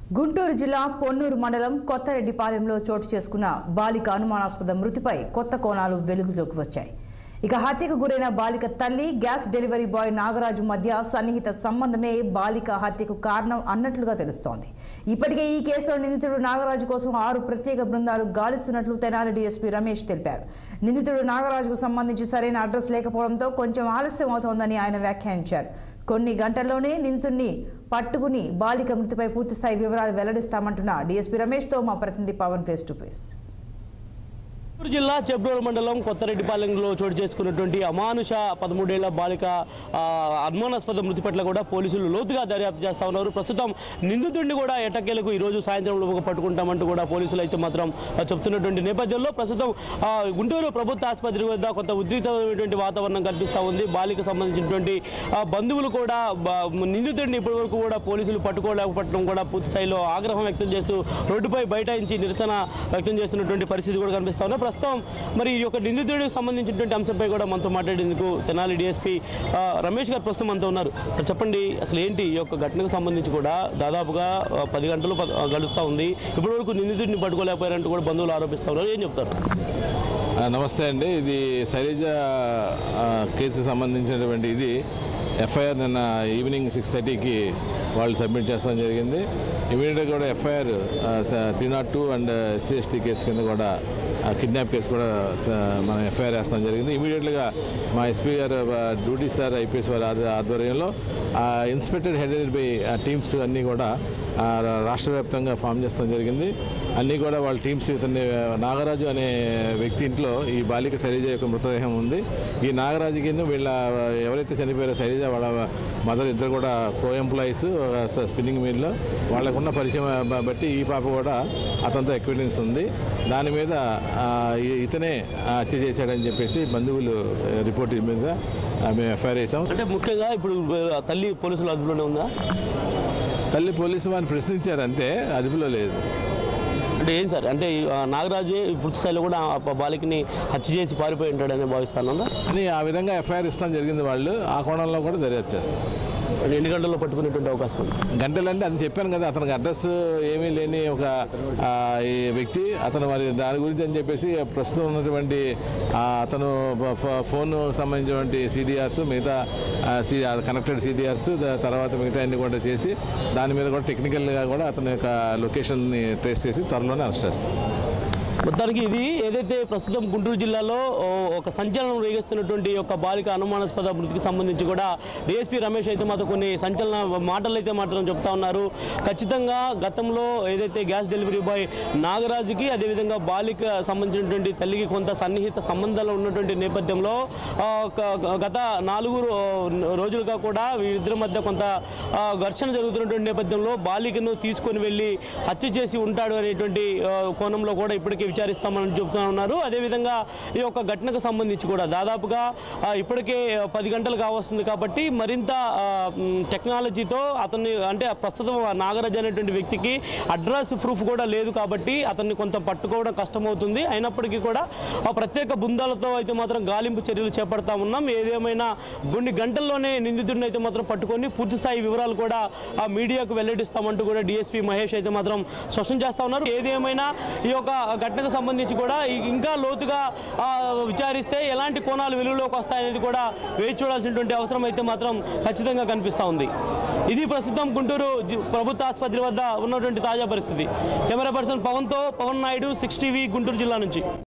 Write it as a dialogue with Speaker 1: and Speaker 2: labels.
Speaker 1: గుంటూరు జిల్లా పొన్నూరు మండలం కొత్తరెడ్డిపాలెంలో చోటు చేసుకున్న బాలిక అనుమానాస్పద మృతిపై కొత్త కోణాలు వెలుగులోకి వచ్చాయి ఇక హత్యకు గురైన బాలిక తల్లి గ్యాస్ డెలివరీ బాయ్ నాగరాజు మధ్య సన్నిహిత సంబంధమే బాలిక హత్యకు కారణం అన్నట్లుగా తెలుస్తోంది ఇప్పటికే ఈ కేసులో నిందితుడు నాగరాజు కోసం ఆరు ప్రత్యేక బృందాలు గాలిస్తున్నట్లు తెనాలి డీఎస్పీ రమేష్ తెలిపారు నిందితుడు నాగరాజుకు సంబంధించి సరైన అడ్రస్ లేకపోవడంతో కొంచెం ఆలస్యం అవుతోందని ఆయన వ్యాఖ్యానించారు కొన్ని గంటల్లోనే నిందితుడిని పట్టుకుని బాలిక మృతిపై పూర్తిస్థాయి వివరాలు వెల్లడిస్తామంటున్న డీఎస్పీ రమేష్తో మా ప్రతినిధి Pawan face to face
Speaker 2: Guntur జిల్లా చెబ్రోలు మండలం కొత్తరెడ్డిపాలెంలో చోటు చేసుకున్నటువంటి అమానుష పదమూడేళ్ల బాలిక ఆ, అనుమానాస్పద మృతి పట్ల కూడా పోలీసులు లోతుగా దర్యాప్తు చేస్తా ఉన్నారు ప్రస్తుతం నిందితుడిని కూడా ఎటకేలకు ఈ రోజు సాయంత్రం పట్టుకుంటామంటూ కూడా పోలీసులు అయితే మాత్రం ఆ, చెప్తున్నటువంటి నేపథ్యంలో ప్రస్తుతం ఆ, గుంటూరు ప్రభుత్వ ఆసుపత్రి వద్ద కొంత ఉద్రిక్తమైనటువంటి వాతావరణం కనిపిస్తూ ఉంది బాలిక సంబంధించినటువంటి ఆ, బంధువులు కూడా బ- నిందితుడిని ఇప్పటివరకు కూడా పోలీసులు పట్టుకోలేకపోవడం కూడా పూర్తి స్థాయిలో ఆగ్రహం వ్యక్తం చేస్తూ రోడ్డుపై బైఠాయించి నిరసన వ్యక్తం చేస్తున్నటువంటి పరిస్థితి కూడా కనిపిస్తా ఉంది ప్రస్తుతం మరి ఈ యొక్క నిందితుడికి సంబంధించినటువంటి అంశంపై కూడా మనతో మాట్లాడేందుకు తెనాలి డిఎస్పీ రమేష్ గారు ప్రస్తుతం మనతో ఉన్నారు మరి చెప్పండి అసలు ఏంటి ఈ యొక్క ఘటనకు సంబంధించి కూడా దాదాపుగా ఆ, పది గంటలు ప- ఆ, గడుస్తూ ఉంది ఇప్పటివరకు నిందితుడిని పట్టుకోలేకపోయారంటూ కూడా బంధువులు ఆరోపిస్తా ఉన్నారు ఏం చెప్తారు
Speaker 3: ఆ, నమస్తే అండి ఇది శైలజ ఆ, కేసుకు సంబంధించినటువంటి ఇది ఎఫ్ఐఆర్ నిన్న ఈవినింగ్ సిక్స్ థర్టీకి వాళ్ళు సబ్మిట్ చేస్తాం జరిగింది ఇమీడియట్గా కూడా FIR three not two and SC ST case కింద కూడా కిడ్నాప్ కేసు కూడా స- మనం ఎఫ్ఐఆర్ వేస్తాం జరిగింది ఇమీడియట్గా మా ఎస్పీ గారు ఆ, డ్యూటీ సార్ ఐపీఎస్ వారి ఆధ్వ- ఆధ్వర్యంలో ఇన్స్పెక్టర్ హెడెడ్ బై టీమ్స్ అన్నీ కూడా ఆ, రా- రాష్ట్ర వ్యాప్తంగా ఫామ్ చేస్తాం జరిగింది అన్నీ కూడా వాళ్ళ టీమ్స్ ఇతన్ని నాగరాజు అనే వ్యక్తి ఇంట్లో ఈ బాలిక శైలజ యొక్క మృతదేహం ఉంది ఈ నాగరాజుకి వీళ్ళ ఎవరైతే చనిపోయారో శైలజ వాళ్ళ మదర్ ఇద్దరు కూడా కో ఎంప్లాయీస్ స్పిన్నింగ్ మిల్లో వాళ్ళకున్న పరిచయం బ- బట్టి ఈ పాప కూడా అతనితో ఎక్విడెన్స్ ఉంది దాని మీద ఆ, ఇ- ఇతనే హత్య చేశాడని చెప్పేసి బంధువులు రిపోర్ట్ మీద ఆ, మేము ఎఫ్ఐఆర్ వేసాం
Speaker 2: అంటే ముఖ్యంగా ఇప్పుడు ఆ, తల్లి పోలీసుల అదుపులోనే ఉందా
Speaker 3: తల్లి పోలీసు వారిని ప్రశ్నించారు అంతే అదుపులో లేదు
Speaker 2: అంటే ఏం సార్ అంటే ఈ, ఆ, నాగరాజు ఈ పూర్తి స్థాయిలో కూడా ఆ బాలికని హత్య చేసి పారిపోయి ఉంటాడని భావిస్తాను
Speaker 3: అని ఆ విధంగా ఎఫ్ఐఆర్ ఇస్తాం జరిగింది వాళ్ళు ఆ కోణంలో కూడా దర్యాప్తు చేస్తాం
Speaker 2: అంటే ఎన్ని గంటల్లో పట్టుకునేటువంటి అవకాశం ఉంది
Speaker 3: గంటలంటే అది చెప్పాను కదా అతనికి అడ్రస్ ఏమీ లేని ఒక ఆ, ఈ వ్యక్తి అతను మరి దాని గురించి అని చెప్పేసి ప్రస్తుతం ఉన్నటువంటి ఆ, అతను ఫ- ఫ- ఫోన్ సంబంధించినటువంటి సిడిఆర్స్ మిగతా కనెక్టెడ్ సిడిఆర్స్ తర్వాత మిగతా అన్ని కూడా చేసి దాని మీద కూడా టెక్నికల్గా కూడా అతని యొక్క లొకేషన్ని ట్రేస్ చేసి త్వరలోనే అరెస్ట్ చేస్తాం
Speaker 2: మొత్తానికి ఇది ఏదైతే ప్రస్తుతం గుంటూరు జిల్లాలో ఓ, ఒక సంచలనం రేగిస్తున్నటువంటి యొక్క బాలిక అనుమానాస్పద మృతికి సంబంధించి కూడా డిఎస్పీ రమేష్ అయితే మాత్రం కొన్ని సంచలన మాటలు అయితే మాత్రం చెప్తా ఉన్నారు ఖచ్చితంగా గతంలో ఏదైతే గ్యాస్ డెలివరీ బాయ్ నాగరాజుకి అదేవిధంగా బాలిక సంబంధించినటువంటి తల్లికి కొంత సన్నిహిత సంబంధాలు ఉన్నటువంటి నేపథ్యంలో ఆ, క- క- గత నాలుగు రో- రోజులుగా కూడా వీరిద్దరి మధ్య కొంత ఆ, ఘర్షణ జరుగుతున్నటువంటి నేపథ్యంలో బాలికను తీసుకొని వెళ్ళి హత్య చేసి ఉంటాడు అనేటువంటి ఆ, కోణంలో కూడా ఇప్పటికే విచారిస్తామని చెబుతూ ఉన్నారు అదేవిధంగా ఈ యొక్క ఘటనకు సంబంధించి కూడా దాదాపుగా ఆ, ఇప్పటికే పది గంటలు కావస్తుంది కాబట్టి మరింత ఆ, మ్, టెక్నాలజీతో అతన్ని అంటే ప్రస్తుతం ఆ నాగరాజ్ అనేటువంటి వ్యక్తికి అడ్రస్ ప్రూఫ్ కూడా లేదు కాబట్టి అతన్ని కొంత పట్టుకోవడం కష్టమవుతుంది అయినప్పటికీ కూడా ఆ ప్రత్యేక బృందాలతో అయితే మాత్రం గాలింపు చర్యలు చేపడతా ఉన్నాం ఏదేమైనా కొన్ని గంటల్లోనే నిందితుడిని అయితే మాత్రం పట్టుకొని పూర్తి స్థాయి వివరాలు కూడా ఆ మీడియాకు వెల్లడిస్తామంటూ కూడా డిఎస్పీ మహేష్ అయితే మాత్రం స్పష్టం చేస్తా ఉన్నారు ఏదేమైనా ఈ యొక్క ఘటనకు సంబంధించి కూడా ఇ- ఇంకా లోతుగా ఆ, విచారిస్తే ఎలాంటి కోణాలు వెలుగులోకి వస్తాయనేది కూడా వేచి చూడాల్సినటువంటి అవసరం అయితే మాత్రం ఖచ్చితంగా కనిపిస్తూ ఉంది ఇది ప్రస్తుతం గుంటూరు జి- ప్రభుత్వ ఆసుపత్రి వద్ద ఉన్నటువంటి తాజా పరిస్థితి కెమెరా పర్సన్ పవన్తో పవన్ నాయుడు సిక్స్ టీవీ గుంటూరు జిల్లా నుంచి